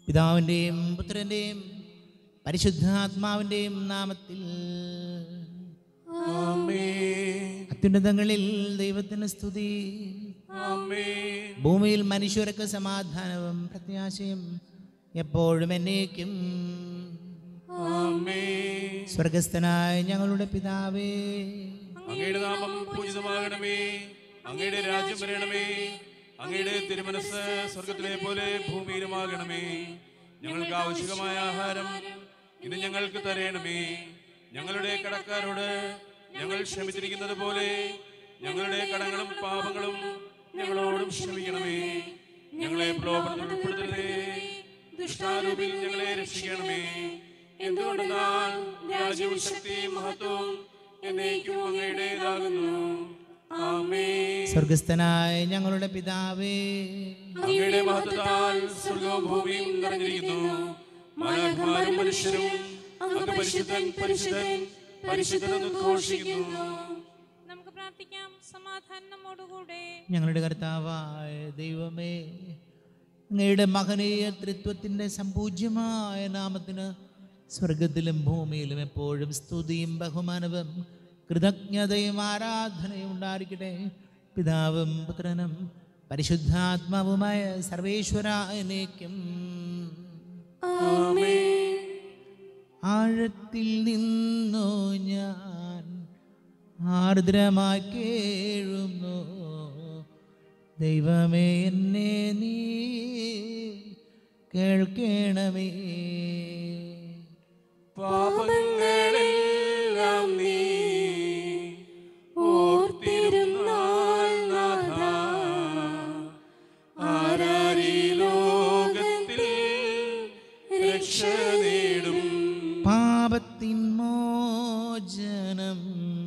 പിതാവിൻ്റെയും പുത്രൻ്റെയും പരിശുദ്ധാത്മാവിൻ്റെയും നാമത്തിൽ അത്യുന്നതങ്ങളിൽ ദൈവത്തിന് സ്തുതി ഭൂമിയിൽ മനുഷ്യർക്ക് സമാധാനവും പ്രത്യാശയും എപ്പോഴും എന്നേക്കും സ്വർഗസ്ഥനായ ഞങ്ങളുടെ പിതാവേ അങ്ങയുടെ നാമം പൂജിതമാകണമേ അങ്ങയുടെ രാജ്യം വരണമേ അങ്ങയുടെ തിരുമനസ് സ്വർഗത്തിലെ പോലെ ഭൂമിയിലുമാകണമേ ഞങ്ങൾക്ക് ആവശ്യമായ ആഹാരം ഇത് ഞങ്ങൾക്ക് തരയണമേ ഞങ്ങളുടെ കടക്കാരോട് ഞങ്ങൾ ക്ഷമിച്ചിരിക്കുന്നത് പോലെ ഞങ്ങളുടെ കടങ്ങളും പാപങ്ങളും ഞങ്ങളോടും ക്ഷമിക്കണമേ ഞങ്ങളെ പ്രലോഭനത്തിൽ ഉൾപ്പെടുത്തരുതേ ദുഷ്ടാരൂപിൽ ഞങ്ങളെ രക്ഷിക്കണമേ എന്തുകൊണ്ടെന്നാൽ രാജ്യവും ശക്തിയും മഹത്വവും എന്നേക്കും അങ്ങയുടേതാകുന്നു ആമേ സ്വർഗസ്ഥനായ ഞങ്ങളുടെ പിതാവേ അങ്ങയുടെ മഹത്വത്താൽ സ്വർഗവും ഭൂമിയും നിറഞ്ഞിരിക്കുന്നു മാലാഖമാരും മനുഷ്യരും അങ്ങ് പരിശുദ്ധൻ പരിശുദ്ധൻ പരിശുദ്ധൻ എന്ന് ഘോഷിക്കുന്നു നമുക്ക് പ്രാർത്ഥിക്കാം സമാധാനം നമ്മോടുകൂടെ ഞങ്ങളുടെ കർത്താവായ ദൈവമേ അങ്ങയുടെ മഹനീയ തൃത്വത്തിൻ്റെ സമ്പൂജ്യമായ നാമത്തിന് സ്വർഗത്തിലും ഭൂമിയിലും എപ്പോഴും സ്തുതിയും ബഹുമാനവും കൃതജ്ഞതയും ആരാധനയും ഉണ്ടായിരിക്കട്ടെ പിതാവും പുത്രനും പരിശുദ്ധാത്മാവുമായ സർവേശ്വരനേക്കും ആഴത്തിൽ നിന്നു ഞാൻ ആർദ്രമായി കേഴുന്നു ദൈവമേ എന്നെ നീ കേൾക്കണമേ പാപങ്ങളെല്ലാം നീ ഓർത്തിരുന്നാൽ നാഥാ, ആരാരീ ലോകത്തിൽ രക്ഷ നേടും പാപത്തിൻ മോചനം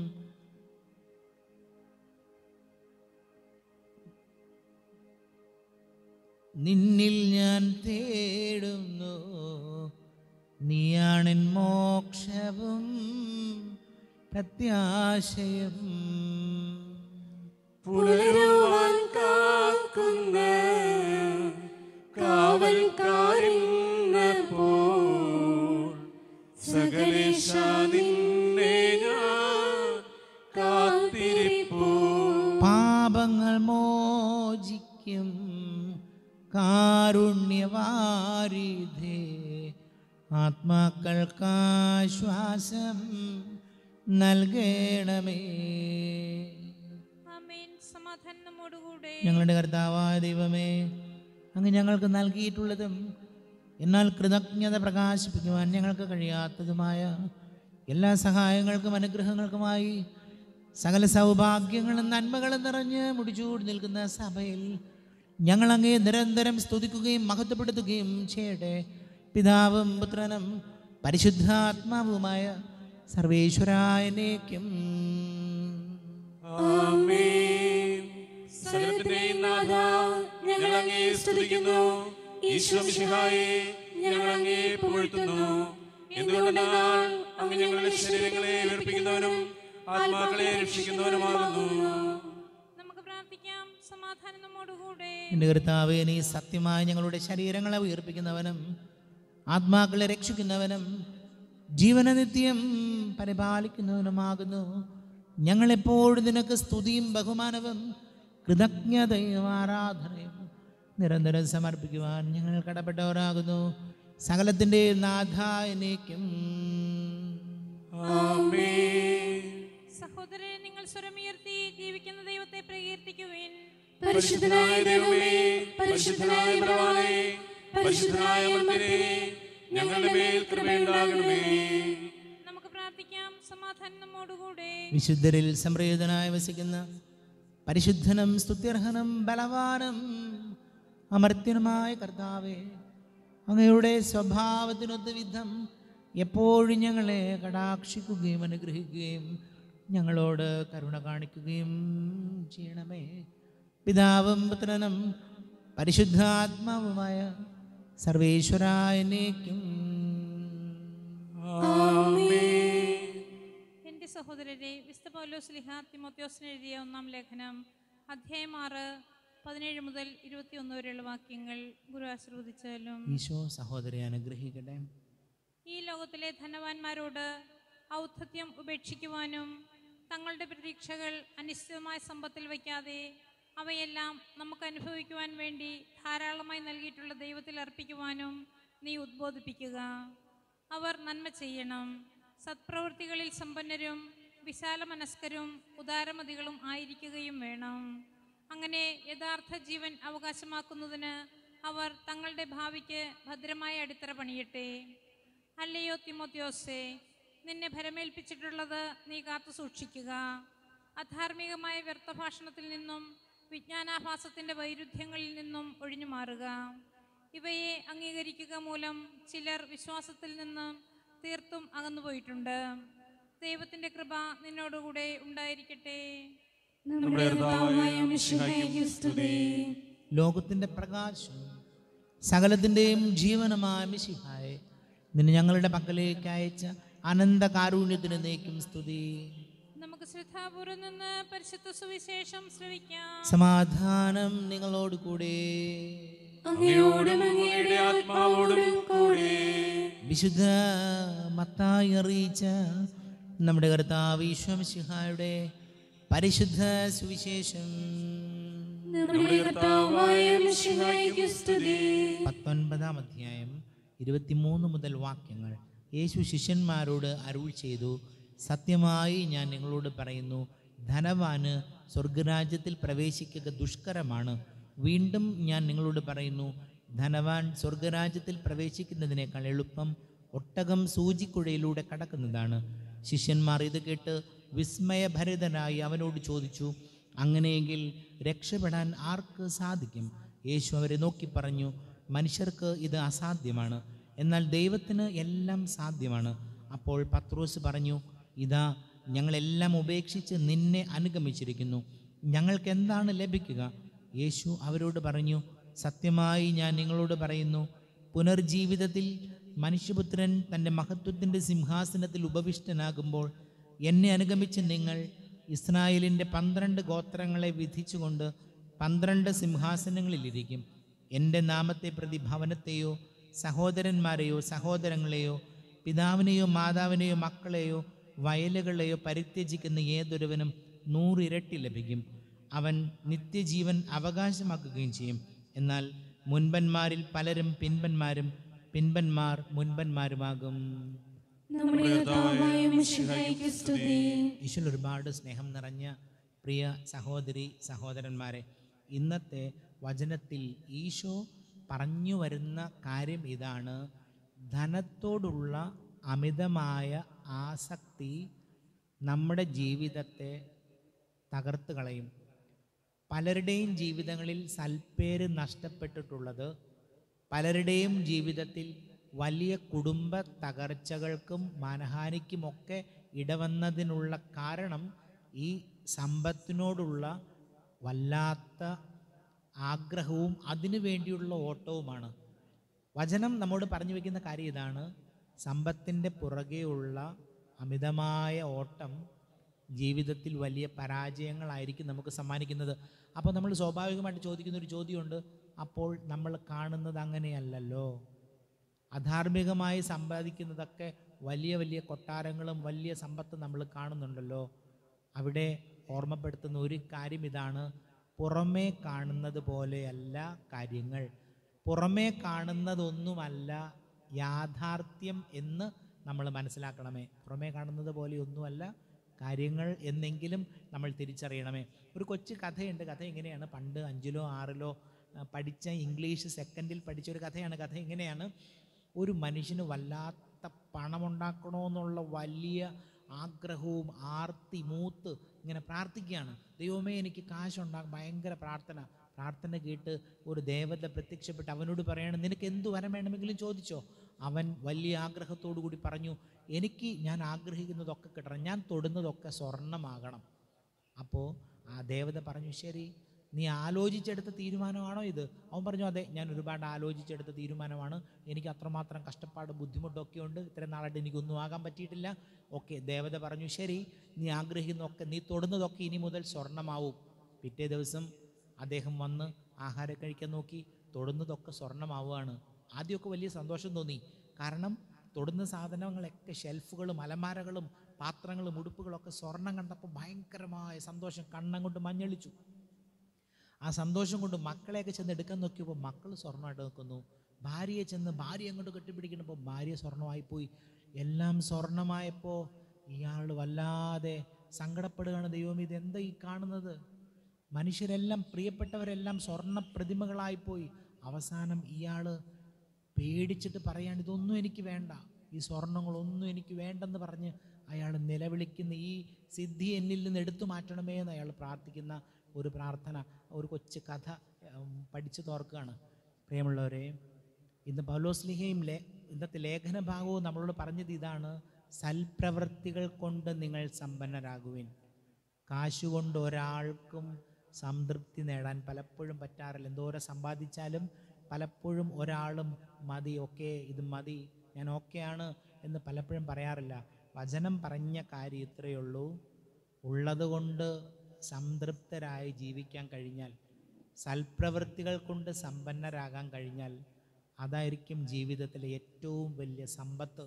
നിന്നിൽ ഞാൻ തേടുന്നു നീയാണെൻ മോക്ഷവും പ്രത്യാശയും പുലരുവാൻ കാക്കുന്ന കാവൽക്കാരിന്നപ്പോൾ സകലേശ നിന്നെ ഞാൻ കാത്തിരിപ്പൂ പാപങ്ങൾ മോചിക്കും കാരുണ്യവാരിധേ ആത്മാക്കൾക്കാശ്വാസം നൽകണമേ ആമേൻ സമാധാനം നമ്മോടുകൂടെ ഞങ്ങളുടെ കർത്താവായ ദൈവമേ അങ്ങ് ഞങ്ങൾക്ക് നൽകിയിട്ടുള്ളതും എന്നാൽ കൃതജ്ഞത പ്രകാശിപ്പിക്കുവാൻ ഞങ്ങൾക്ക് കഴിയാത്തതുമായ എല്ലാ സഹായങ്ങൾക്കും അനുഗ്രഹങ്ങൾക്കുമായി സകല സൗഭാഗ്യങ്ങളും നന്മകളും നിറഞ്ഞ് മുടിച്ചൂടി നിൽക്കുന്ന സഭയിൽ ഞങ്ങൾ അങ്ങേ നിരന്തരം സ്തുതിക്കുകയും മഹത്വപ്പെടുത്തുകയും ചെയ്യട്ടെ പിതാവും പുത്രനും പരിശുദ്ധാത്മാവുമായ സർവേശ്വരായനേക്കും ആമേൻ സകലത്തിന്റെയും നാഥ ഞങ്ങൾ അങ്ങേ സ്തുതിക്കുന്നു ഈശോ മിശിഹായെ ഞങ്ങൾ അങ്ങേ പുകഴ്ത്തുന്നു എന്തുകൊണ്ടെന്നാൽ അങ്ങ് ഞങ്ങളുടെ ശരീരങ്ങളെ വീർപ്പിക്കുന്നവനും ആത്മാക്കളെ രക്ഷിക്കുന്നവനുമാകുന്നു നമുക്ക് പ്രാർത്ഥിക്കാം സമാധാനം നമ്മോടുകൂടെ എൻ്റെ കർത്താവേ നീ സത്യമായി ഞങ്ങളുടെ ശരീരങ്ങളെ ഉയർപ്പിക്കുന്നവനും ആത്മാക്കളെ രക്ഷിക്കുന്നവനും ജീവനനിത്യം പരിപാലിക്കുന്നവനുമാകുന്നു ഞങ്ങളെപ്പോഴും നിനക്ക് സ്തുതിയും ബഹുമാനവും കൃതജ്ഞതയും ആരാധനയും നിരന്തരം സമർപ്പിക്കുവാൻ ഞങ്ങൾ കടപ്പെട്ടവരാകുന്നു സകലത്തിൻ്റെ നാഥായനേക്കും ആമേൻ സഹോദരരെ നിങ്ങൾ സ്വരമുയർത്തി ജീവിക്കുന്ന ദൈവത്തെ പ്രകീർത്തിക്കുവിൻ പരിശുദ്ധനായ ദൈവമേ പരിശുദ്ധനായ ബലവാനേ പരിശുദ്ധനായ മന്ദിരേ ഞങ്ങളുടെ മേൽ കൃപയുണ്ടാകണമേ നമുക്ക് പ്രാർത്ഥിക്കാം സമാധാനം നമ്മോടുകൂടെ വിശുദ്ധരിൽ സംപ്രീതനായി വസിക്കുന്ന പരിശുദ്ധനും സ്തുത്യർഹനും ബലവാനും അമർത്യനുമായ കർത്താവേ അങ്ങയുടെ സ്വഭാവത്തിനൊത്ത വിധം എപ്പോഴും ഞങ്ങളെ കടാക്ഷിക്കുകയും അനുഗ്രഹിക്കുകയും ഞങ്ങളോട് കരുണ കാണിക്കുകയും ചെയ്യണമേ പിതാവും പുത്രനും പരിശുദ്ധാത്മാവുമായ സർവേശ്വരായനേക്കും എൻ്റെ സഹോദരരെ വിസ്ത പൗലോസ് ലിഹ തിമോത്യോസിന് എഴുതിയ ഒന്നാം ലേഖനം അധ്യായം ആറ് പതിനേഴ് മുതൽ ഇരുപത്തിയൊന്ന് വരെയുള്ള വാക്യങ്ങൾ ഗുരു ആശീർവദിച്ചാലും ഈശോ സഹോദരി അനുഗ്രഹിക്കട്ടെ ഈ ലോകത്തിലെ ധനവാന്മാരോട് ഔദ്ധത്യം ഉപേക്ഷിക്കുവാനും തങ്ങളുടെ പ്രതീക്ഷകൾ അനിശ്ചിതമായ സമ്പത്തിൽ വയ്ക്കാതെ അവയെല്ലാം നമുക്ക് അനുഭവിക്കുവാൻ വേണ്ടി ധാരാളമായി നൽകിയിട്ടുള്ള ദൈവത്തിൽ അർപ്പിക്കുവാനും നീ ഉദ്ബോധിപ്പിക്കുക അവർ നന്മ ചെയ്യണം സത്പ്രവൃത്തികളിൽ സമ്പന്നരും വിശാല മനസ്കരും ഉദാരമതികളും ആയിരിക്കുകയും വേണം അങ്ങനെ യഥാർത്ഥ ജീവൻ അവകാശമാക്കുന്നതിന് അവർ തങ്ങളുടെ ഭാവിക്ക് ഭദ്രമായ അടിത്തറ പണിയട്ടെ അല്ലയോ തിമോത്യോസേ നിന്നെ ഭരമേൽപ്പിച്ചിട്ടുള്ളത് നീ കാത്തു സൂക്ഷിക്കുക അധാർമികമായ വ്യർത്ഥഭാഷണത്തിൽ നിന്നും വിജ്ഞാനാഭാസത്തിന്റെ വൈരുദ്ധ്യങ്ങളിൽ നിന്നും ഒഴിഞ്ഞു മാറുക ഇവയെ അംഗീകരിക്കുക മൂലം ചിലർ വിശ്വാസത്തിൽ നിന്നും തീർത്തും അകന്നുപോയിട്ടുണ്ട് ദൈവത്തിന്റെ കൃപ നിന്നോടുകൂടെ ഉണ്ടായിരിക്കട്ടെ നമ്മുടെ കർത്താവായ മിശിഹായ്ക്ക് സ്തുതി ലോകത്തിൻ്റെ പ്രകാശം സകലത്തിൻ്റെയും ജീവനമായ മിശിഹായെ നിന്നെ ഞങ്ങളുടെ പക്കലേക്ക് അയച്ച അനന്ത കാരുണ്യത്തിന് നീക്കും സ്തുതി നമുക്ക് ശ്രദ്ധാപൂർവം നിന്ന് പരിശുദ്ധ സുവിശേഷം ശ്രവിക്കാം സമാധാനം നിങ്ങളോട് കൂടെ അങ്ങയോടും അങ്ങയുടെ ആത്മാവോടും കൂടെ വിശുദ്ധ മത്തായി അറിയിച്ച നമ്മുടെ കർത്താവ് ഈശ്വമിശിഹായുടെ പരിശുദ്ധ സുവിശേഷം നമ്മുടെ കർത്താവായ മിശിഹായ്ക്ക് സ്തുതി പത്തൊൻപതാം അധ്യായം ഇരുപത്തിമൂന്ന് മുതൽ വാക്യങ്ങൾ യേശു ശിഷ്യന്മാരോട് അരുൾ ചെയ്തു സത്യമായി ഞാൻ നിങ്ങളോട് പറയുന്നു ധനവാന് സ്വർഗരാജ്യത്തിൽ പ്രവേശിക്കുക ദുഷ്കരമാണ് വീണ്ടും ഞാൻ നിങ്ങളോട് പറയുന്നു ധനവാൻ സ്വർഗരാജ്യത്തിൽ പ്രവേശിക്കുന്നതിനേക്കാൾ എളുപ്പം ഒട്ടകം സൂചിക്കുഴയിലൂടെ കടക്കുന്നതാണ് ശിഷ്യന്മാർ ഇത് കേട്ട് വിസ്മയഭരിതനായി അവനോട് ചോദിച്ചു അങ്ങനെയെങ്കിൽ രക്ഷപ്പെടാൻ ആർക്ക് സാധിക്കും യേശു അവരെ നോക്കി പറഞ്ഞു മനുഷ്യർക്ക് ഇത് അസാധ്യമാണ് എന്നാൽ ദൈവത്തിന് എല്ലാം സാധ്യമാണ് അപ്പോൾ പത്രോസ് പറഞ്ഞു ഇതാ ഞങ്ങളെല്ലാം ഉപേക്ഷിച്ച് നിന്നെ അനുഗമിച്ചിരിക്കുന്നു ഞങ്ങൾക്ക് എന്താണ് ലഭിക്കുക യേശു അവരോട് പറഞ്ഞു സത്യമായി ഞാൻ നിങ്ങളോട് പറയുന്നു പുനർജീവിതത്തിൽ മനുഷ്യപുത്രൻ തൻ്റെ മഹത്വത്തിൻ്റെ സിംഹാസനത്തിൽ ഉപവിഷ്ടനാകുമ്പോൾ എന്നെ അനുഗമിച്ച് നിങ്ങൾ ഇസ്രായേലിൻ്റെ പന്ത്രണ്ട് ഗോത്രങ്ങളെ വിധിച്ചുകൊണ്ട് പന്ത്രണ്ട് സിംഹാസനങ്ങളിലിരിക്കും എൻ്റെ നാമത്തെ പ്രതി ഭവനത്തെയോ സഹോദരന്മാരെയോ സഹോദരങ്ങളെയോ പിതാവിനെയോ മാതാവിനെയോ മക്കളെയോ വയലുകളെയോ പരിത്യജിക്കുന്ന ഏതൊരുവനും നൂറിരട്ടി ലഭിക്കും അവൻ നിത്യജീവൻ അവകാശമാക്കുകയും ചെയ്യും എന്നാൽ മുൻപന്മാരിൽ പലരും പിൻപന്മാരും പിൻപന്മാർ മുൻപന്മാരുമാകും നമ്മുടെ കർത്താവായ മിശിഹായ്ക്ക് സ്തുതി ഈശ്വൽ ഒരുപാട് സ്നേഹം നിറഞ്ഞ പ്രിയ സഹോദരി സഹോദരന്മാരെ ഇന്നത്തെ വചനത്തിൽ ഈശോ പറഞ്ഞു വരുന്ന കാര്യം ഇതാണ് ധനത്തോടുള്ള അമിതമായ ആസക്തി നമ്മുടെ ജീവിതത്തെ തകർത്ത് കളയും പലരുടെയും ജീവിതങ്ങളിൽ സൽപ്പേര് നഷ്ടപ്പെട്ടിട്ടുള്ളത് പലരുടെയും ജീവിതത്തിൽ വലിയ കുടുംബ തകർച്ചകൾക്കും മാനഹാനിക്കുമൊക്കെ ഇടവന്നതിനുള്ള കാരണം ഈ സമ്പത്തിനോടുള്ള വല്ലാത്ത ആഗ്രഹവും അതിനു വേണ്ടിയുള്ള ഓട്ടവുമാണ് വചനം നമ്മോട് പറഞ്ഞു വെക്കുന്ന കാര്യം ഇതാണ് സമ്പത്തിൻ്റെ പുറകെയുള്ള അമിതമായ ഓട്ടം ജീവിതത്തിൽ വലിയ പരാജയങ്ങളായിരിക്കും നമുക്ക് സമ്മാനിക്കുന്നത് അപ്പോൾ നമ്മൾ സ്വാഭാവികമായിട്ട് ചോദിക്കുന്ന ഒരു ചോദ്യമുണ്ട് അപ്പോൾ നമ്മൾ കാണുന്നത് അങ്ങനെയല്ലല്ലോ അധാർമികമായി സമ്പാദിക്കുന്നതൊക്കെ വലിയ വലിയ കൊട്ടാരങ്ങളും വലിയ സമ്പത്തും നമ്മൾ കാണുന്നുണ്ടല്ലോ അവിടെ ഓർമ്മപ്പെടുത്തുന്ന ഒരു കാര്യം ഇതാണ് പുറമേ കാണുന്നത് പോലെയല്ല കാര്യങ്ങൾ പുറമേ കാണുന്നതൊന്നുമല്ല യാഥാർത്ഥ്യം എന്ന് നമ്മൾ മനസ്സിലാക്കണമേ പുറമേ കാണുന്നത് പോലെയൊന്നുമല്ല കാര്യങ്ങൾ എന്നെങ്കിലും നമ്മൾ തിരിച്ചറിയണമേ ഒരു കൊച്ചു കഥയുണ്ട് കഥ ഇങ്ങനെയാണ് പണ്ട് അഞ്ചിലോ ആറിലോ ആ, പഠിച്ച ഇംഗ്ലീഷ് സെക്കൻഡിൽ പഠിച്ച ഒരു കഥയാണ് കഥ ഇങ്ങനെയാണ് ഒരു മനുഷ്യന് വല്ലാത്ത പണമുണ്ടാക്കണമെന്നുള്ള വലിയ ആഗ്രഹവും ആർത്തി മൂത്ത് ഇങ്ങനെ പ്രാർത്ഥിക്കുകയാണ് ദൈവമേ എനിക്ക് കാശുണ്ടാകും ഭയങ്കര പ്രാർത്ഥന പ്രാർത്ഥന കേട്ട് ഒരു ദേവത പ്രത്യക്ഷപ്പെട്ട് അവനോട് പറയണം നിനക്ക് എന്ത് വരം വേണമെങ്കിലും ചോദിച്ചോ അവൻ വലിയ ആഗ്രഹത്തോടു കൂടി പറഞ്ഞു എനിക്ക് ഞാൻ ആഗ്രഹിക്കുന്നതൊക്കെ കിട്ടണം ഞാൻ തൊടുന്നതൊക്കെ സ്വർണ്ണമാകണം അപ്പോൾ ആ ദേവത പറഞ്ഞു ശരി നീ ആലോചിച്ചെടുത്ത തീരുമാനമാണോ ഇത് അവൻ പറഞ്ഞു അതെ ഞാൻ ഒരുപാട് ആലോചിച്ചെടുത്ത തീരുമാനമാണ് എനിക്ക് അത്രമാത്രം കഷ്ടപ്പാട് ബുദ്ധിമുട്ടൊക്കെ ഉണ്ട് ഇത്രയും നാളായിട്ട് എനിക്കൊന്നും ആകാൻ പറ്റിയിട്ടില്ല ഓക്കെ ദേവത പറഞ്ഞു ശരി നീ ആഗ്രഹിക്കുന്നതൊക്കെ നീ തൊടുന്നതൊക്കെ ഇനി മുതൽ സ്വർണ്ണമാവും പിറ്റേ ദിവസം അദ്ദേഹം വന്ന് ആഹാരം കഴിക്കാൻ നോക്കി തൊടുന്നതൊക്കെ സ്വർണ്ണമാവുകയാണ് ആദ്യമൊക്കെ വലിയ സന്തോഷം തോന്നി കാരണം തൊടുന്ന സാധനങ്ങളൊക്കെ ഷെൽഫുകളും അലമാരകളും പാത്രങ്ങളും ഉടുപ്പുകളൊക്കെ സ്വർണം കണ്ടപ്പോൾ ഭയങ്കരമായ സന്തോഷം കണ്ണം കൊണ്ട് മഞ്ഞളിച്ചു ആ സന്തോഷം കൊണ്ട് മക്കളെയൊക്കെ ചെന്ന് എടുക്കാൻ നോക്കിയപ്പോൾ മക്കൾ സ്വർണ്ണമായിട്ട് നിൽക്കുന്നു ഭാര്യയെ ചെന്ന് ഭാര്യ അങ്ങോട്ട് കെട്ടിപ്പിടിക്കുന്നപ്പോൾ ഭാര്യ സ്വർണ്ണമായിപ്പോയി എല്ലാം സ്വർണ്ണമായപ്പോൾ ഇയാൾ വല്ലാതെ സങ്കടപ്പെടുകയാണ് ദൈവം ഇതെന്താ ഈ കാണുന്നത് മനുഷ്യരെല്ലാം പ്രിയപ്പെട്ടവരെല്ലാം സ്വർണ്ണ പ്രതിമകളായിപ്പോയി അവസാനം ഇയാൾ പേടിച്ചിട്ട് പറയാണ് ഇതൊന്നും എനിക്ക് വേണ്ട ഈ സ്വർണങ്ങളൊന്നും എനിക്ക് വേണ്ടെന്ന് പറഞ്ഞ് അയാൾ നിലവിളിക്കുന്ന ഈ സിദ്ധി എന്നിൽ നിന്ന് എടുത്തു മാറ്റണമേ എന്ന് അയാൾ പ്രാർത്ഥിക്കുന്ന ഒരു പ്രാർത്ഥന ഒരു കൊച്ചു കഥ ഉം, പഠിച്ചു തോർക്കുകയാണ് പ്രിയമുള്ളവരെ ഇന്ന് പൗലോസ്ലിഹയും ലേ ഇന്നത്തെ ലേഖന ഭാഗവും നമ്മളോട് പറഞ്ഞത് ഇതാണ് സൽപ്രവൃത്തികൾ കൊണ്ട് നിങ്ങൾ സമ്പന്നരാകുവിൻ കാശുകൊണ്ട് ഒരാൾക്കും സംതൃപ്തി നേടാൻ പലപ്പോഴും പറ്റാറില്ല എന്തോരം സമ്പാദിച്ചാലും പലപ്പോഴും ഒരാളും മതി ഓക്കെ ഇത് മതി ഞാൻ ഓക്കെയാണ് എന്ന് പലപ്പോഴും പറയാറില്ല വചനം പറഞ്ഞ കാര്യം ഇത്രയേ ഉള്ളൂ ഉള്ളതുകൊണ്ട് സംതൃപ്തരായി ജീവിക്കാൻ കഴിഞ്ഞാൽ സൽപ്രവൃത്തികൾ കൊണ്ട് സമ്പന്നരാകാൻ കഴിഞ്ഞാൽ അതായിരിക്കും ജീവിതത്തിലെ ഏറ്റവും വലിയ സമ്പത്ത്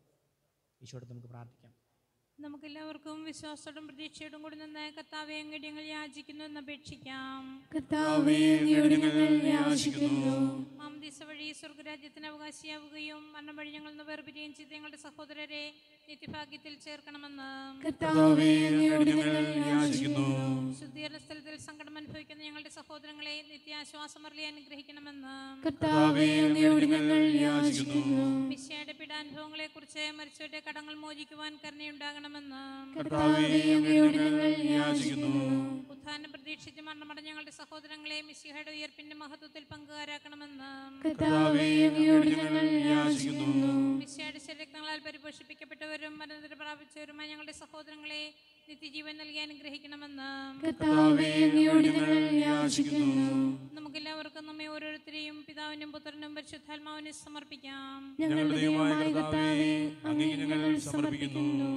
ഈശോട് നമുക്ക് പ്രാർത്ഥിക്കാം നമുക്കെല്ലാവർക്കും വിശ്വാസത്തോടും പ്രതീക്ഷയോടും കൂടി നിന്ന് കർത്താവെ അങ്ങടി ഞങ്ങൾ യാചിക്കുന്നു എന്ന് അപേക്ഷിക്കാം കർത്താവേ അങ്ങയോട് ഞങ്ങൾ യാചിക്കുന്നു മാമദീസ വഴി സ്വർഗരാജ്യത്തിന് അവകാശിയാവുകയും മരണം വഴി ഞങ്ങൾ നിന്ന് വേർപിരിയുകയും ചെയ്ത ഞങ്ങളുടെ സഹോദരരെ നിത്യഭാഗ്യത്തിൽ ചേർക്കണമെന്ന് കർത്താവേ അങ്ങയോട് ഞങ്ങൾ യാചിക്കുന്നു ശുദ്ധീകരണ സ്ഥലത്തിൽ സങ്കടം അനുഭവിക്കുന്ന ഞങ്ങളുടെ സഹോദരങ്ങളെ നിത്യാശ്വാസം അരളി അനുഗ്രഹിക്കണമെന്ന് കർത്താവേ അങ്ങയോട് ഞങ്ങൾ യാചിക്കുന്നു മിശയുടെ പീഡാനുഭവങ്ങളെ കുറിച്ച് മരിച്ചവരുടെ കടങ്ങൾ മോചിക്കുവാൻ കരുണയുണ്ടാകണമെന്ന് കർത്താവേ അങ്ങയോട് ഞങ്ങൾ യാചിക്കുന്നു ഉത്ഥാനം പ്രതീക്ഷിച്ച് മരണമടഞ്ഞ ഞങ്ങളുടെ സഹോദരങ്ങളെ മിശിഹയുടെ ഉയർപ്പിന്റെ മഹത്വത്തിൽ പങ്കുകാരാക്കണമെന്ന് കർത്താവേ അങ്ങയോട് ഞങ്ങൾ യാചിക്കുന്നു മിശിഹയുടെ ശരീരങ്ങളാൽ പരിപോഷിപ്പിക്കപ്പെട്ടവരും മരണത്തിൽ പ്രാപിച്ചവരുമായ ഞങ്ങളുടെ സഹോദരങ്ങളെ നിത്യജീവൻ നൽകി അനുഗ്രഹിക്കണമെന്ന് കർത്താവേ അങ്ങയോട് ഞങ്ങൾ യാചിക്കുന്നു നമുക്കെല്ലാവർക്കും നമ്മെ ഓരോരുത്തരെയും പിതാവിനും പുത്രനും പരിശുദ്ധാത്മാവിനും സമർപ്പിക്കാം ഞങ്ങളുടെ ദൈവമായ കർത്താവേ അങ്ങേക്ക് ഞങ്ങൾ സമർപ്പിക്കുന്നു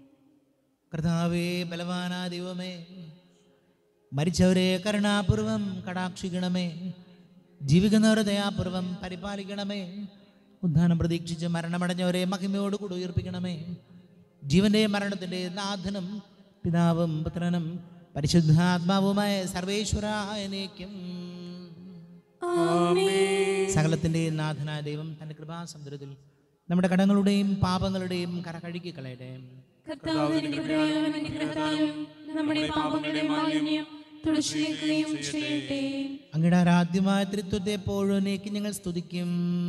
കർത്താവേ ബലവാനാ ദൈവമേ മരിച്ചവരെ കരുണാപൂർവം കടാക്ഷിക്കണമേ ജീവിക്കുന്നവരെ ദയാപൂർവം പരിപാലിക്കണമേ ഉദ്ധാനം പ്രതീക്ഷിച്ച് മരണമടഞ്ഞവരെ മഹിമയോട് കൂടി ഉയർപ്പിക്കണമേ ജീവന്റെയും മരണത്തിൻ്റെ നാഥനും പിതാവും പുത്രനും പരിശുദ്ധാത്മാവുമായ സർവേശ്വരായനേക്കും സകലത്തിൻ്റെയും നാഥനായ ദൈവം തൻ്റെ കൃപാസമുദ്രത്തിൽ നമ്മുടെ കടങ്ങളുടെയും പാപങ്ങളുടെയും കര കഴുകി കളയട്ടെ കർത്താവിന്റെ കൃപയാലും അനുഗ്രഹത്താലും നമ്മുടെ പാപങ്ങളുടെ മാലിന്യം തുടച്ചു നീക്കുകയും ചെയ്യട്ടെ അങ്ങയുടെ ആരാധ്യമായ തൃത്വത്തെ എപ്പോഴും നീക്കി ഞങ്ങൾ സ്തുതിക്കും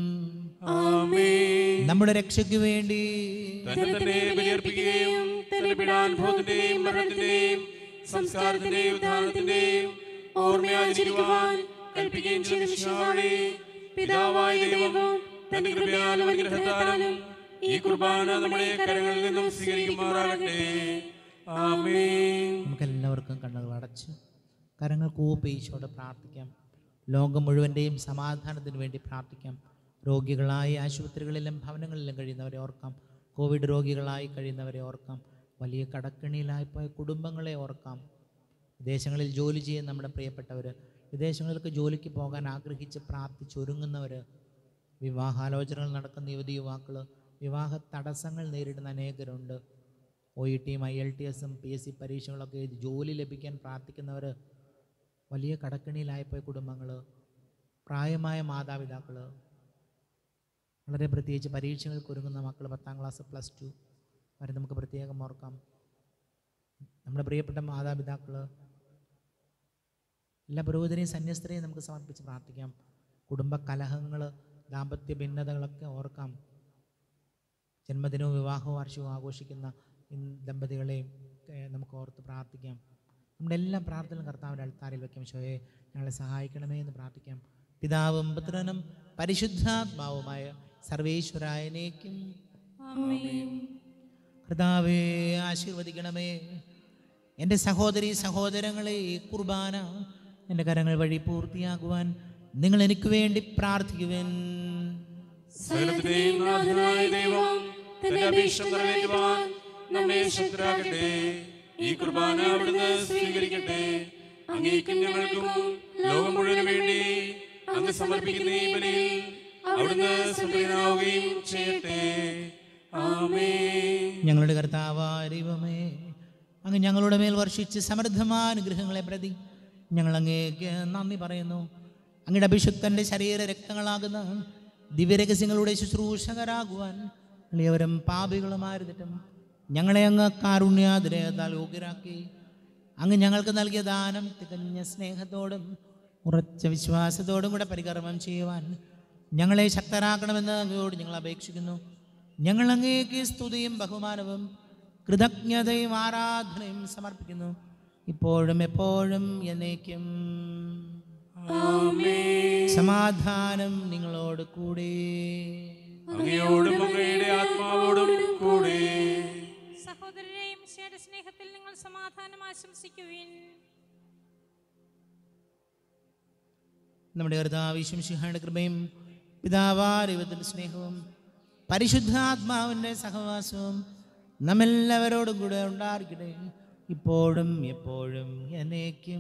നമ്മുടെ രക്ഷയ്ക്ക് വേണ്ടി തന്നെ തന്നെ ബലിയർപ്പിക്കുകയും തന്നെ പീഡാനുഭവത്തിന്റെയും മരണത്തിന്റെയും സംസ്കാരത്തിന്റെയും ഉദ്ധാനത്തിന്റെയും ഓർമ്മയാചരിക്കുവാൻ കൽപ്പിക്കുകയും ചെയ്ത മിശിഹാവേ, പിതാവായ ദൈവം തന്റെ കൃപയാലും അനുഗ്രഹത്താലും ഈ കുർബാന നമ്മുടെ കരങ്ങളിൽ നിന്നും സ്വീകരിക്കുമാറാകട്ടെ ആമേൻ നമുക്കെല്ലാവർക്കും കണ്ണുകൾ അടച്ച് കരങ്ങൾ കൂപ്പി ഈശോടെ പ്രാർത്ഥിക്കാം ലോകം മുഴുവൻ്റെയും സമാധാനത്തിന് വേണ്ടി പ്രാർത്ഥിക്കാം രോഗികളായി ആശുപത്രികളിലും ഭവനങ്ങളിലും കഴിയുന്നവരെ ഓർക്കാം കോവിഡ് രോഗികളായി കഴിയുന്നവരെ ഓർക്കാം വലിയ കടക്കിണിയിലായി പോയ കുടുംബങ്ങളെ ഓർക്കാം വിദേശങ്ങളിൽ ജോലി ചെയ്യുന്ന നമ്മുടെ പ്രിയപ്പെട്ടവർ വിദേശങ്ങളിലേക്ക് ജോലിക്ക് പോകാൻ ആഗ്രഹിച്ച് പ്രാർത്ഥിച്ചൊരുങ്ങുന്നവർ വിവാഹാലോചനകൾ നടക്കുന്ന യുവതി യുവാക്കൾ വിവാഹ തടസ്സങ്ങൾ നേരിടുന്ന അനേകരുണ്ട് ഒ ഇ ടിയും ഐ എൽ ടി എസും പി എസ് സി പരീക്ഷകളൊക്കെ എഴുതി ജോലി ലഭിക്കാൻ പ്രാർത്ഥിക്കുന്നവർ വലിയ കടക്കിണിയിലായിപ്പോയ കുടുംബങ്ങൾ പ്രായമായ മാതാപിതാക്കൾ വളരെ പ്രത്യേകിച്ച് പരീക്ഷകൾക്ക് ഒരുങ്ങുന്ന മക്കൾ പത്താം ക്ലാസ് പ്ലസ് ടു അവരെ നമുക്ക് പ്രത്യേകം ഓർക്കാം നമ്മുടെ പ്രിയപ്പെട്ട മാതാപിതാക്കൾ എല്ലാ പുരോഹിതരെയും സന്യസ്തരെയും നമുക്ക് സമർപ്പിച്ച് പ്രാർത്ഥിക്കാം കുടുംബ കലഹങ്ങൾ ദാമ്പത്യ ഭിന്നതകളൊക്കെ ഓർക്കാം ജന്മദിനവും വിവാഹ വാർഷികവും ആഘോഷിക്കുന്ന ഈ ദമ്പതികളെയും ഒക്കെ നമുക്ക് ഓർത്ത് പ്രാർത്ഥിക്കാം നമ്മുടെ എല്ലാ പ്രാർത്ഥനകളും കർത്താവിൻ്റെ അൾത്താരിൽ വയ്ക്കാം ശോയെ ഞങ്ങളെ സഹായിക്കണമേ എന്ന് പ്രാർത്ഥിക്കാം പിതാവും പുത്രനും പരിശുദ്ധാത്മാവുമായ സർവേശ്വരായനേക്കും കർത്താവെ ആശീർവദിക്കണമേ എൻ്റെ സഹോദരി സഹോദരങ്ങളെ ഈ കുർബാന എൻ്റെ കരങ്ങൾ വഴി പൂർത്തിയാക്കുവാൻ നിങ്ങൾ എനിക്ക് വേണ്ടി പ്രാർത്ഥിക്കുവൻ സകലത്തിന്റെയും നാഥനായ ദൈവം തന്റെ അപേക്ഷ നിറവേറ്റുവാൻ നമ്മെ ശക്തരാകട്ടെ ഈ കുർബാന അവിടുന്ന് സ്വീകരിക്കട്ടെ അങ്ങേക്കും ഞങ്ങൾക്കും ലോകം മുഴുവനും വേണ്ടി അങ്ങ് സമർപ്പിക്കുന്ന ഈ ബലിയിൽ അവിടുന്ന് സംപ്രീതനാവുകയും ചെയ്യട്ടെ ആമേ ഞങ്ങളുടെ കർത്താവായ ദൈവമേ അങ്ങ് ഞങ്ങളുടെ മേൽ വർഷിച്ച് സമൃദ്ധമായ അനുഗ്രഹങ്ങളെ പ്രതി ഞങ്ങൾ അങ്ങേക്ക് നന്ദി പറയുന്നു അങ്ങയുടെ അഭിഷുക്തൻ്റെ ശരീര രക്തങ്ങളാകുന്ന ദിവ്യരഹസ്യങ്ങളുടെ ശുശ്രൂഷകരാകുവാൻ എളിയവരും പാപികളുമായിരുന്നിട്ടും ഞങ്ങളെ അങ്ങ് കാരുണ്യാതിരേതാൽ യോഗ്യരാക്കി അങ്ങ് ഞങ്ങൾക്ക് നൽകിയ ദാനം തികഞ്ഞ സ്നേഹത്തോടും ഉറച്ച വിശ്വാസത്തോടും കൂടെ പരികർമ്മം ചെയ്യുവാൻ ഞങ്ങളെ ശക്തരാക്കണമെന്ന് അങ്ങയോട് ഞങ്ങൾ അപേക്ഷിക്കുന്നു ഞങ്ങൾ അങ്ങേക്ക് സ്തുതിയും ബഹുമാനവും കൃതജ്ഞതയും ആരാധനയും സമർപ്പിക്കുന്നു ഇപ്പോഴും എപ്പോഴും എന്നേക്കും സമാധാനം നിങ്ങളോട് കൂടെ അങ്ങയോടും അങ്ങയുടെ ആത്മാവോടും കൂടെ സഹോദരരെയും മിശിഹായുടെ സ്നേഹത്തിൽ നിങ്ങൾ സമാധാനം ആശംസിക്കുവിൻ നമ്മുടെ കർത്താവിശ്വം ശിഹായുടെ കൃപയും പിതാവാരിവത്തിൻ്റെ സ്നേഹവും പരിശുദ്ധാത്മാവിൻ്റെ സഹവാസവും നമ്മെല്ലാവരോടും കൂടെ ഉണ്ടായിരിക്കട്ടെ ഇപ്പോഴും എപ്പോഴും എന്നേക്കും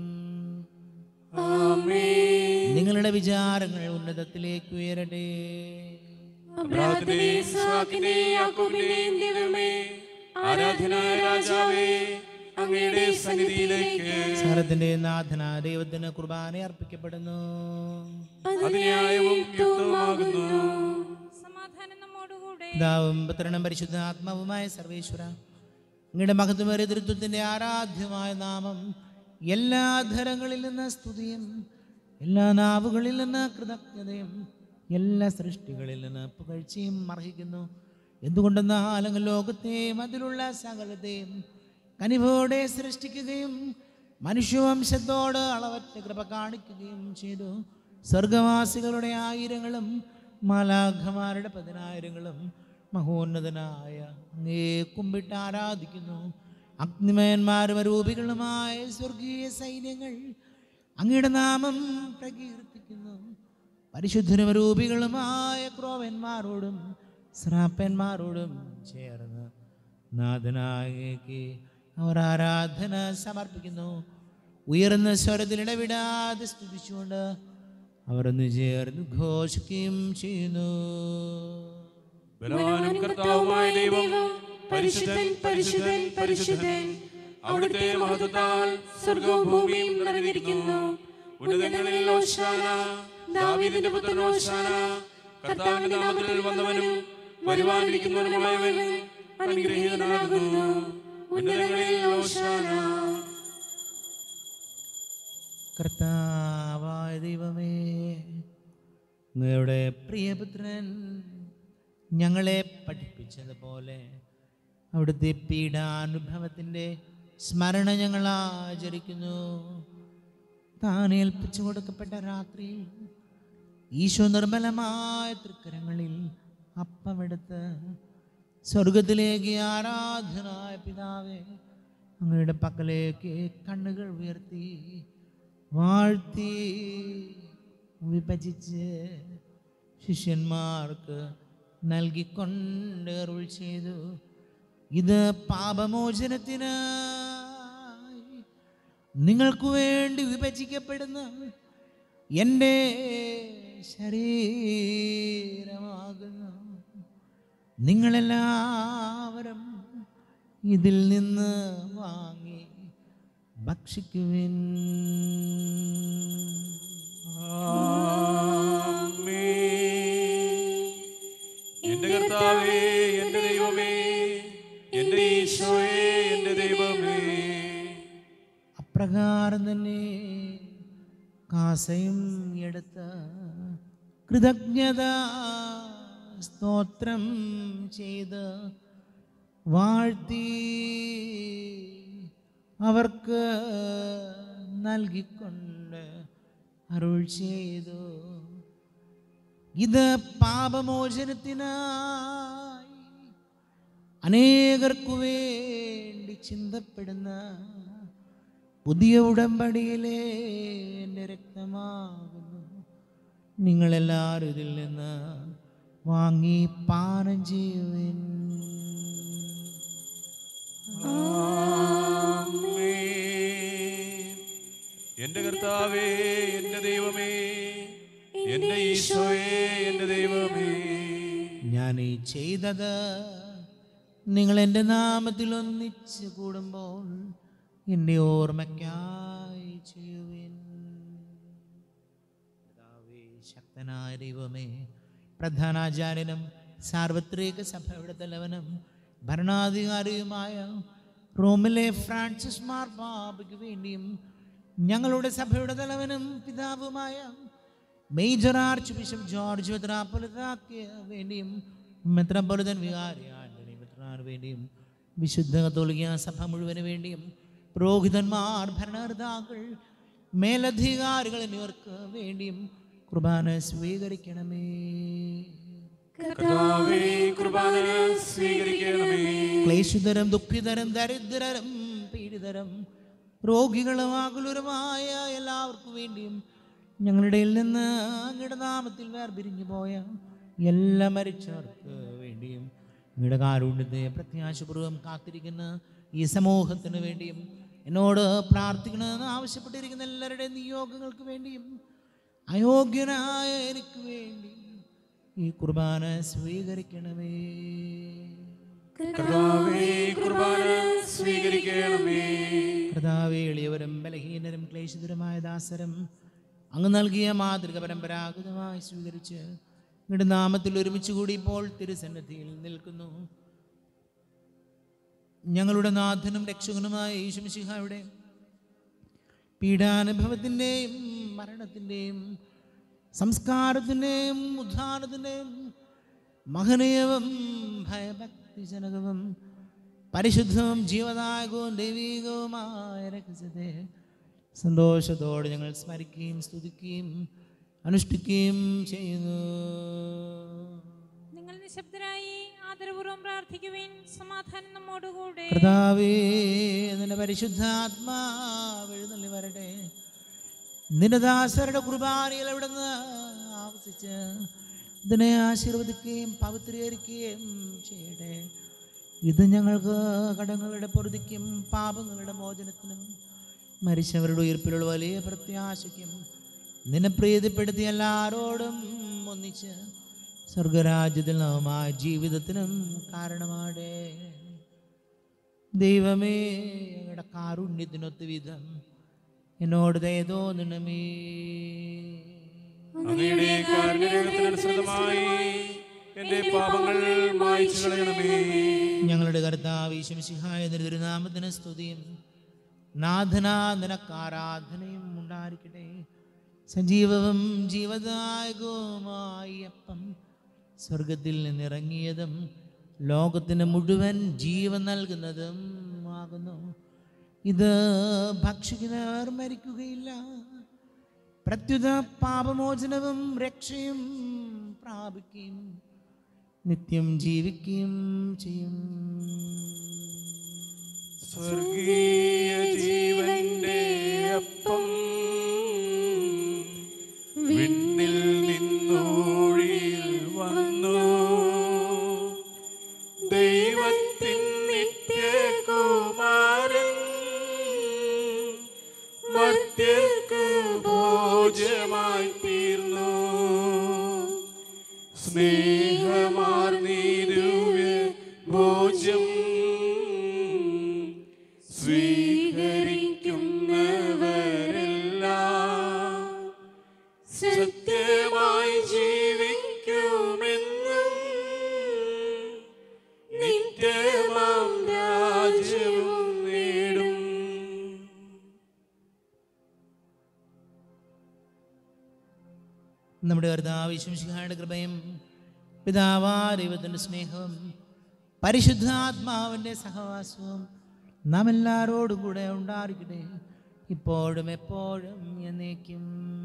നിങ്ങളുടെ വിചാരങ്ങൾ ഉന്നതത്തിലേക്ക് ഉയരട്ടെ അബ്രാഹത്തിന്റെയും ഇസ്ഹാക്കിന്റെയും യാക്കോബിന്റെയും ദൈവമേ ആരാധനായ രാജാവേ അങ്ങയുടെ സന്നിധിയിലേക്ക് സഹരത്തിൻ്റെ നാഥന ദൈവത്തിന് കുർബാന അർപ്പിക്കപ്പെടുന്നു അതിന്യായവും യുക്തവുമാകുന്നു സമാധാനം നമ്മോടുകൂടെ പിതാവും പുത്രനും പരിശുദ്ധ ആത്മാവുമായ സർവേശ്വര അങ്ങയുടെ മഹത്വമേറിയ ദൃത്വത്തിൻ്റെ ആരാധ്യമായ നാമം എല്ലാ ധരങ്ങളിൽ നിന്ന് സ്തുതിയും എല്ലാ നാവുകളിൽ നിന്ന് കൃതജ്ഞതയും എല്ലാ സൃഷ്ടികളിൽ നിന്ന് പുകഴ്ചയും അർഹിക്കുന്നു എന്തുകൊണ്ടെന്നാൽ അങ്ങ് ലോകത്തെയും അതിലുള്ള സകലത്തെയും കനിവോടെ സൃഷ്ടിക്കുകയും മനുഷ്യവംശത്തോട് അളവറ്റ കൃപ കാണിക്കുകയും ചെയ്തു സ്വർഗവാസികളുടെ ആയിരങ്ങളും മാലാഖമാരുടെ പതിനായിരങ്ങളും മഹോന്നതനായ അങ്ങേ കുമ്പിട്ട് ആരാധിക്കുന്നു അഗ്നിമയന്മാരും അരൂപികളുമായ സ്വർഗീയ സൈന്യങ്ങൾ അങ്ങയുടെ നാമം പ്രകീർത്തിക്കുന്നു പരിശുദ്ധരും രൂപികളുമായ ക്രോവന്മാരോടും ശ്രാപ്പന്മാരോടും ചേർന്ന് നാഥനായേക്ക് അവർ ആരാധന സമർപ്പിക്കുന്നു ഉയർന്ന സ്വരത്തിൽ ഇടവിടാതെ സ്തുതിച്ചുകൊണ്ട് അവർ ഒന്ന് ചേർന്ന് ഘോഷിക്കുകയും ചെയ്യുന്നു ബലവാനും കർത്താവുമായ ദൈവം പരിശുദ്ധൻ പരിശുദ്ധൻ പരിശുദ്ധൻ അവിടുത്തെ മഹത്വത്താൽ സ്വർഗവും ഭൂമിയും നിറഞ്ഞിരിക്കുന്നു ഉന്നതങ്ങളിൽ ഓശാന ദാവീദിന്റെ പുത്രൻ ഓശാന കർത്താവിന്റെ നാമത്തിൽ വന്നവനും വരുവാനിരിക്കുന്നവനുമായവൻ അനുഗ്രഹീതനാകുന്നു ഉന്നതങ്ങളിൽ ഓശാന കർത്താവായ ദൈവമേ അങ്ങയുടെ പ്രിയപുത്രൻ ഞങ്ങളെ പഠിപ്പിച്ചതുപോലെ അവിടുത്തെ പീഡാനുഭവത്തിൻ്റെ സ്മരണ ഞങ്ങൾ ആചരിക്കുന്നു താൻ ഏൽപ്പിച്ചു കൊടുക്കപ്പെട്ട രാത്രിയിൽ ഈശോ നിർമ്മലമായ തൃക്കരങ്ങളിൽ അപ്പമെടുത്ത് സ്വർഗത്തിലേക്ക് ആരാധനായ പിതാവേ അങ്ങയുടെ പക്കലേക്ക് കണ്ണുകൾ ഉയർത്തി വാഴ്ത്തി വിഭജിച്ച് ശിഷ്യന്മാർക്ക് നൽകിക്കൊണ്ട് അരുൾ ചെയ്തു ഇത് പാപമോചനത്തിനായി നിങ്ങൾക്ക് വേണ്ടി വിഭജിക്കപ്പെടുന്ന എൻ്റെ ശരീരമാകുന്നു നിങ്ങളെല്ലാവരും ഇതിൽ നിന്ന് വാങ്ങി ഭക്ഷിക്കുവിൻ എന്റെ കർത്താവേ എന്റെ ദൈവമേ എന്റെ ഈശോയെ എന്റെ ദൈവമേ അപ്രകാരം തന്നെ കാസയും എടുത്ത് കൃതജ്ഞത സ്തോത്രം ചെയ്ത് വാഴ്ത്തി അവർക്ക് നൽകിക്കൊണ്ട് അരുൾ ചെയ്തു ഇത് പാപമോചനത്തിനായി അനേകർക്കു വേണ്ടി ചിന്തപ്പെടുന്ന പുതിയ ഉടമ്പടിയിലെ എൻ്റെ രക്തമാകുന്നു നിങ്ങളെല്ലാവരും ഇതിൽ നിന്ന് വാങ്ങി പാനം ചെയ്യുവിൻ എന്റെ കർത്താവേ എന്റെ ദൈവമേ എന്റെ ഈശോയേ എന്റെ ദൈവമേ ഞാൻ ഈ ചെയ്തത് നിങ്ങൾ എൻ്റെ നാമത്തിൽ ഒന്നിച്ച് കൂടുമ്പോൾ എൻ്റെ ഓർമ്മയ്ക്കായി ചെയ്യുവിൻ പിതാവേ, ശക്തനായ ദൈവമേ പ്രധാനാചാര്യനും സാർവത്രിക സഭയുടെ തലവനും ഭരണാധികാരിയുമായ റോമിലെ ഫ്രാൻസിസ് മാർപ്പാപ്പയ്ക്ക് വേണ്ടിയും ഞങ്ങളുടെ സഭയുടെ തലവനും പിതാവുമായ മേജർ ആർച്ച് ബിഷപ്പ് ജോർജ് മെത്രാപ്പൊലിതാക്ക് വേണ്ടിയും മെത്രാപ്പൊലിതൻ വികാരി ആന്റണി മെത്രാന് വേണ്ടിയും വിശുദ്ധ കത്തോലിക്ക സഭ മുഴുവന് വേണ്ടിയും പുരോഹിതന്മാർ ഭരണകർത്താക്കൾ മേലധികാരികൾ എന്നിവർക്ക് വേണ്ടിയും കുർബാന സ്വീകരിക്കണമേ കർത്താവേ കുർബാന സ്വീകരിക്കണമേ ക്ലേശിതരം ദുഃഖിതരം ദരിദ്രരും പീഡിതരും രോഗികളും ആകുലരുമായ എല്ലാവർക്കും വേണ്ടിയും ഞങ്ങളുടെ ഇടയിൽ നിന്ന് അങ്ങയുടെ നാമത്തിൽ വേർപിരിഞ്ഞു പോയ എല്ലാ മരിച്ചവർക്ക് വേണ്ടിയും അങ്ങയുടെ കാരുണ്യത്തെ പ്രത്യാശപൂർവ്വം കാത്തിരിക്കുന്ന ഈ സമൂഹത്തിന് വേണ്ടിയും എന്നോട് പ്രാർത്ഥിക്കണമെന്ന് ആവശ്യപ്പെട്ടിരിക്കുന്ന എല്ലാവരുടെയും നിയോഗങ്ങൾക്ക് വേണ്ടിയും അയോഗ്യനായ എനിക്ക് വേണ്ടി ഈ കുർബാന സ്വീകരിക്കണമേ കർത്താവേ കുർബാന സ്വീകരിക്കണമേ കർത്താവേ എളിയവരും ബലഹീനരും ക്ലേശിതരുമായ ദാസരും അങ്ങ് നൽകിയ മാതൃക പരമ്പരാഗതമായി സ്വീകരിച്ച് നിങ്ങളുടെ നാമത്തിൽ ഒരുമിച്ച് കൂടി ഇപ്പോൾ തിരുസന്നിധിയിൽ നിൽക്കുന്നു ഞങ്ങളുടെ നാഥനും രക്ഷകനുമായ യേശുമിശിഹായുടെ പീഡാനുഭവത്തിൻ്റെയും മരണത്തിൻ്റെയും സംസ്കാരത്തിൻ്റെയും ഉദ്ധാനത്തിൻ്റെയും മഹനീയവും ഭയഭക്തിജനകവും പരിശുദ്ധവും ജീവദായകവും ദൈവികവുമായ രഹസ്യത്തെ സന്തോഷത്തോടെ ഞങ്ങൾ സ്മരിക്കുകയും സ്തുതിക്കുകയും അനുഷ്ഠിക്കുകയും ചെയ്യുന്നു നിങ്ങൾ നിശബ്ദരായി ആദരപൂർവ്വം പ്രാർത്ഥിക്കുവിൻ സമാധാനം നമ്മോടുകൂടെ കർത്താവേ നിന്റെ പരിശുദ്ധാത്മാവ് എഴുന്നള്ളി വരട്ടെ നിന്റെ ദാസരുടെ കുർബാനയിൽ എവിടുന്ന് ആവസിച്ച് ഇതിനെ ആശീർവദിക്കുകയും പവിത്രീകരിക്കുകയും ചെയ്യട്ടെ ഇത് ഞങ്ങൾക്ക് കടങ്ങളുടെ പൊറുതിക്കും പാപങ്ങളുടെ മോചനത്തിനും മരിച്ചവരുടെ ഉയർപ്പിലുള്ള വലിയ പ്രത്യാശയ്ക്കും നിന്നെ പ്രീതിപ്പെടുത്തിയ എല്ലാവരോടും ഒന്നിച്ച് സ്വർഗരാജ്യത്തിൽ നവമായ ജീവിതത്തിനും കാരണമാടേ ദൈവമേ ഞങ്ങളുടെ കാരുണ്യത്തിനൊത്ത് വിധം എന്നോട് ദയ തോന്നണമേ അങ്ങയുടെ കാരുണ്യത്തിനനുസൃതമായി എന്റെ പാപങ്ങൾ മായ്ച്ചു കളയണമേ ഞങ്ങളുടെ കർത്താവ് ഈശംസിഹായ തിരുനാമത്തിന് സ്തുതിയും നാഥനാ നിനക്കാരാധനയും ഉണ്ടായിരിക്കട്ടെ സജീവവും ജീവദായകവുമായി അപ്പം സ്വർഗത്തിൽ നിന്നിറങ്ങിയതും ലോകത്തിന് മുഴുവൻ ജീവൻ നൽകുന്നതും ആകുന്നു ഇത് ഭക്ഷിക്കുന്നവർ മരിക്കുകയില്ല പ്രത്യുത പാപമോചനവും രക്ഷയും പ്രാപിക്കുകയും നിത്യം ജീവിക്കുകയും ചെയ്യും സ്വർഗീയ ജീവന്റെ അപ്പം വിണ്ണിൽ നിന്നൂഴിയിൽ വന്നു ദൈവത്തിൻ നിത്യകുമാരൻ മർത്യർക്ക് ഭോജമായി തീർന്നു സ്നേഹമാർന്നീരുവ്യ ഭോജം സ്വീകരിക്കുന്നവരെല്ലാം സത്യമായി ജീവിക്കുമെന്നും നിത്യമാം രാജ്യവും നേടും നമ്മുടെ കർത്താവ് വിശ്വസിഹായുടെ കൃപയും പിതാവാ ദൈവത്തിൻ്റെ സ്നേഹവും പരിശുദ്ധാത്മാവിൻ്റെ സഹവാസവും നാം എല്ലാവരോടും കൂടെ ഉണ്ടായിരിക്കട്ടെ ഇപ്പോഴും എപ്പോഴും എന്നേക്കും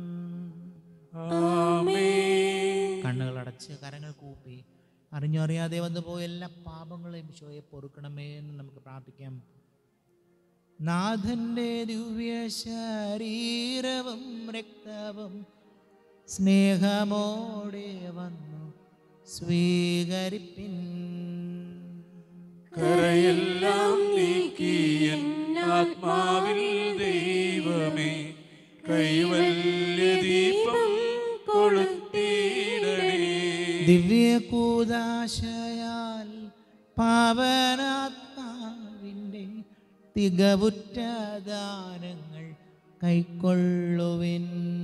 ആമേൻ കണ്ണുകൾ അടച്ച് കരങ്ങൾ കൂപ്പി അറിഞ്ഞോ അറിയാതെ വന്നു പോയ എല്ലാ പാപങ്ങളെയും ഈശോയെ പൊറുക്കണമേ എന്ന് നമുക്ക് പ്രാർത്ഥിക്കാം നാഥന്റെ ദിവ്യ ശരീരവും രക്തവും സ്നേഹമോടെ വന്നു സ്വീകരിപ്പിൻ കരയെല്ലാം നീക്കിയൻ ആത്മാവിൽ ദൈവമേ കൈവല്യ ദീപം കൊളുത്തിയിടണേ ദിവ്യകൂദാശയാൽ പാവനാത്മാവിൻ്റെ തികവുറ്റ ദാനങ്ങൾ കൈക്കൊള്ളുവിൻ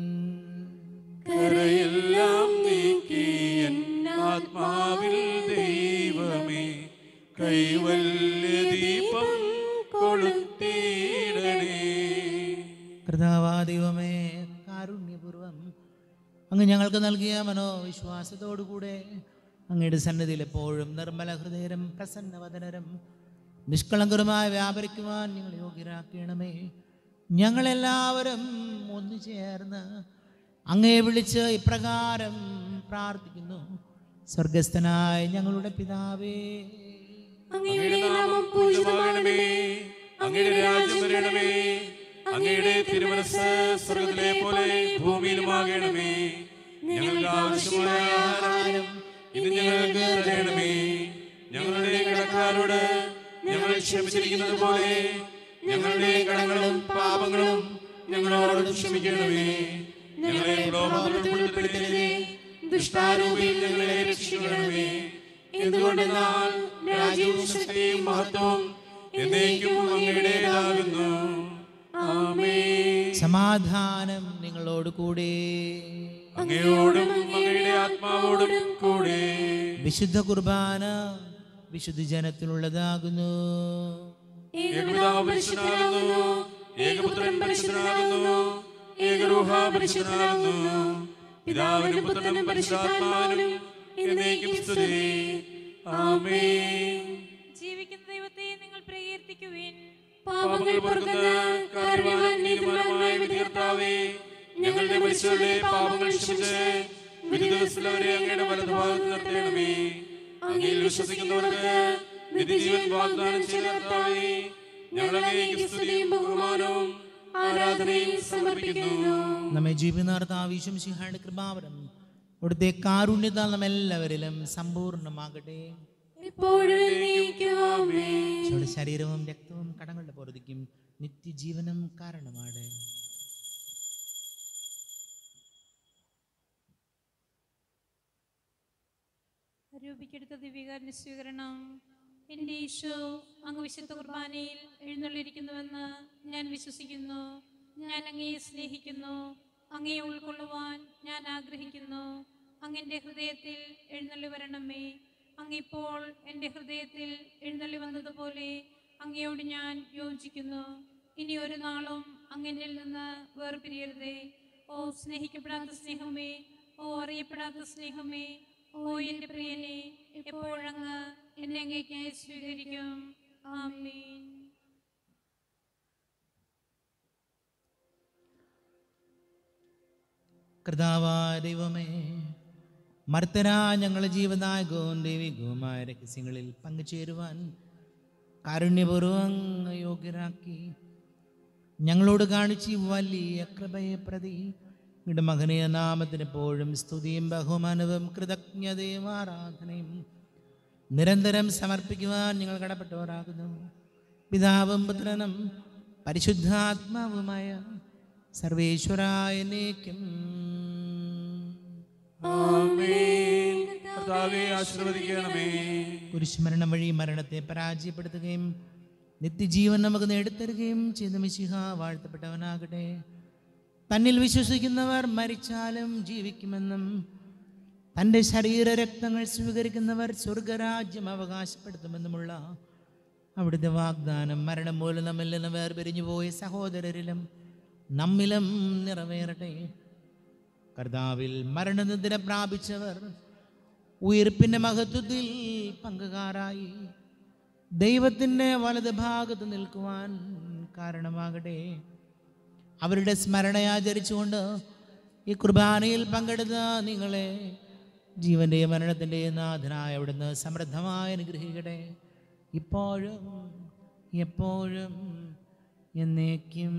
കരയെല്ലാം നീക്കി എൻ ആത്മാവിൽ ദൈവമേ കൈവല്യ ദീപം കൊളുത്തിയിടണേ കൃതാവാദിവമേ കാരുണ്യപൂർവം അങ്ങ് ഞങ്ങൾക്ക് നൽകിയ മനോവിശ്വാസത്തോടുകൂടെ അങ്ങയുടെ സന്നിധിയിൽ എപ്പോഴും നിർമ്മല ഹൃദയരും പ്രസന്നവദനരും നിഷ്കളങ്കരുമായി വ്യാപരിക്കുവാൻ ഞങ്ങൾ യോഗ്യരാക്കണമേ ഞങ്ങളെല്ലാവരും ഒന്നു ചേർന്ന് അങ്ങയെ വിളിച്ച് ഇപ്രകാരം പ്രാർത്ഥിക്കുന്നു സ്വർഗസ്ഥനായ ഞങ്ങളുടെ പിതാവേ അങ്ങയുടെ നാമം പൂജിതമാകണമേ അങ്ങയുടെ രാജ്യം വരണമേ അങ്ങയുടെ തിരുമനസ് സ്വർഗത്തിലെ പോലെ ഭൂമിയിലുമാകണമേ ഞങ്ങൾക്ക് ആവശ്യമായ ആഹാരം ഇന്ന് ഞങ്ങൾക്ക് തരണമേ ഞങ്ങളുടെ കടക്കാരോട് ഞങ്ങൾ ക്ഷമിച്ചിരിക്കുന്നത് പോലെ ഞങ്ങളുടെ കടങ്ങളും പാപങ്ങളും ഞങ്ങളോട് ക്ഷമിക്കണമേ ഞങ്ങളെ പ്രലോഭനത്തിൽ ഉൾപ്പെടുത്തരുതേ ദുഷ്ടാരൂപിയിൽ ഞങ്ങളെ രക്ഷിക്കണമേ എന്തുകൊണ്ടെന്നാൽ രാജ്യവും ശക്തിയും മഹത്വവും എന്നേക്കും അങ്ങയുടേതാകുന്നു ആമേ സമാധാനം നിങ്ങളോട് കൂടെ അങ്ങയോടും അങ്ങയുടെ ആത്മാവോടും കൂടെ വിശുദ്ധ കുർബാന വിശുദ്ധ ജനത്തിനുള്ളതാകുന്നു ഏകപിതാവ് പരിശുദ്ധനാകുന്നു ഏകപുത്രൻ പരിശുദ്ധനാകുന്നു ഏകരൂഹ പരിശുദ്ധനാകുന്നു പിതാവിനും പുത്രനും പരിശുദ്ധാത്മാവിനും എന്നേക്കും സ്തുതി ആമേ ജീവിക്കുന്ന ദൈവത്തെ നിങ്ങൾ പ്രകീർത്തിക്കുവിൻ പാപങ്ങൾ പൊറുക്കുന്ന കാരുണ്യവാൻ നീതിമാനുമായ വിധികർത്താവേ ഞങ്ങളുടെ മനുഷ്യരുടെ പാപങ്ങൾ ക്ഷമിച്ച് വിധി ദിവസത്തിലവരെ അങ്ങയുടെ വലതുഭാഗത്ത് നിർത്തണമേ അങ്ങയിൽ വിശ്വസിക്കുന്നവർക്ക് നിത്യജീവൻ വാഗ്ദാനം ചെയ്ത കർത്താവേ ഞങ്ങൾ അങ്ങേക്ക് സ്തുതിയും ബഹുമാനവും ആരാധനയും സമർപ്പിക്കുന്നു നമ്മെ ജീവിതാർത്ഥാവശ്യം സിഹായുടെ കൃപാവരം അവിടുത്തെ കാരുണ്യതാൽ നമ്മെല്ലാവരിലും സമ്പൂർണ്ണമാകട്ടെ എപ്പോഴും എന്നേക്കും ആമേൻ ഈശോയുടെ ശരീരവും രക്തവും കടങ്ങളുടെ പൊറുതിക്കും നിത്യജീവനം കാരണമാണ് രൂപിക്കെടുത്ത ദിവ്യകാരന്റെ സ്വീകരണം എൻ്റെ ഈശോ അങ്ങ് വിശുദ്ധ കുർബാനയിൽ എഴുന്നള്ളിരിക്കുന്നുവെന്ന് ഞാൻ വിശ്വസിക്കുന്നു ഞാൻ അങ്ങയെ സ്നേഹിക്കുന്നു അങ്ങയെ ഉൾക്കൊള്ളുവാൻ ഞാൻ ആഗ്രഹിക്കുന്നു അങ്ങെൻ്റെ ഹൃദയത്തിൽ എഴുന്നള്ളി വരണമേ അങ്ങിപ്പോൾ എൻ്റെ ഹൃദയത്തിൽ എഴുന്നള്ളി വന്നതുപോലെ അങ്ങയോട് ഞാൻ യോജിക്കുന്നു ഇനി ഒരു നാളും അങ്ങനിൽ നിന്ന് വേർപിരിയരുതേ ഓ സ്നേഹിക്കപ്പെടാത്ത സ്നേഹമേ ഓ അറിയപ്പെടാത്ത സ്നേഹമേ ഓ എൻ്റെ പ്രിയനെ എപ്പോഴങ്ങ് എന്നെ അങ്ങേക്കായി സ്വീകരിക്കും ആമീൻ കർത്താവാ ദൈവമേ മർത്തരാ ഞങ്ങളുടെ ജീവനായകവും ദൈവികവുമായ രഹസ്യങ്ങളിൽ പങ്കുചേരുവാൻ കാരുണ്യപൂർവ്വം അങ്ങ് യോഗ്യരാക്കി ഞങ്ങളോട് കാണിച്ച് ഈ വലിയ കൃപയെ പ്രതി നിങ്ങളുടെ മകനീയ നാമത്തിന് എപ്പോഴും സ്തുതിയും ബഹുമാനവും കൃതജ്ഞതയും ആരാധനയും നിരന്തരം സമർപ്പിക്കുവാൻ ഞങ്ങൾ കടപ്പെട്ടവരാകുന്നു പിതാവും പുത്രനും പരിശുദ്ധാത്മാവുമായ സർവേശ്വരായ നീക്കും ആമേൻ കർത്താവേ ആശീർവദിക്കണമേ കുരിശുമരണം വഴി മരണത്തെ പരാജയപ്പെടുത്തുകയും നിത്യജീവൻ നമുക്ക് നേടിത്തരുകയും ചെയ്ത മിശിഹ വാഴ്ത്തപ്പെട്ടവനാകട്ടെ തന്നിൽ വിശ്വസിക്കുന്നവർ മരിച്ചാലും ജീവിക്കുമെന്നും തൻ്റെ ശരീര രക്തങ്ങൾ സ്വീകരിക്കുന്നവർ സ്വർഗരാജ്യം അവകാശപ്പെടുത്തുമെന്നുമുള്ള അവിടുത്തെ വാഗ്ദാനം മരണം മൂലം നമ്മിൽ നിന്ന് വേർപിരിഞ്ഞു പോയ സഹോദരരിലും നമ്മിലും നിറവേറട്ടെ കർത്താവിൽ മരണനിദ്ര പ്രാപിച്ചവർ ഉയർപ്പിൻ്റെ മഹത്വത്തിൽ പങ്കുകാരായി ദൈവത്തിൻ്റെ വലത് ഭാഗത്ത് നിൽക്കുവാൻ കാരണമാകട്ടെ അവരുടെ സ്മരണയാചരിച്ചുകൊണ്ട് ഈ കുർബാനയിൽ പങ്കെടുത്ത നിങ്ങളെ ജീവൻ്റെയും മരണത്തിൻ്റെയും നാഥനായ അവിടുന്ന് സമൃദ്ധമായി അനുഗ്രഹിക്കട്ടെ ഇപ്പോഴും എപ്പോഴും എന്നേക്കും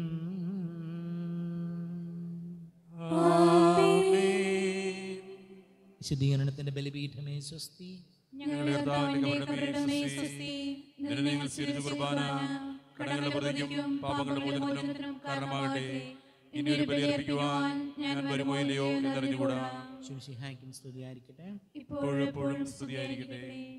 വിശുദ്ധീകരണത്തിൻ്റെ ബലിപീഠമേ സ്വസ്തി ഞങ്ങളുടെ കർത്താവിന്റെ കബറിടമേ സ്വസ്തി നിന്നെ നിങ്ങൾ സ്വീകരിച്ച കുർബാന കടങ്ങളുടെ പ്രതിക്കും പാപങ്ങളുടെ മോചനത്തിനും കാരണമാകട്ടെ ഇനി ഒരു ബലിയർപ്പിക്കുവാൻ ഞാൻ വരുമോ ഇല്ലയോ എന്നറിഞ്ഞുകൂടാ ശിംഷിഹായ്ക്കും സ്തുതിയായിരിക്കട്ടെ ഇപ്പോഴെപ്പോഴും സ്തുതിയായിരിക്കട്ടെ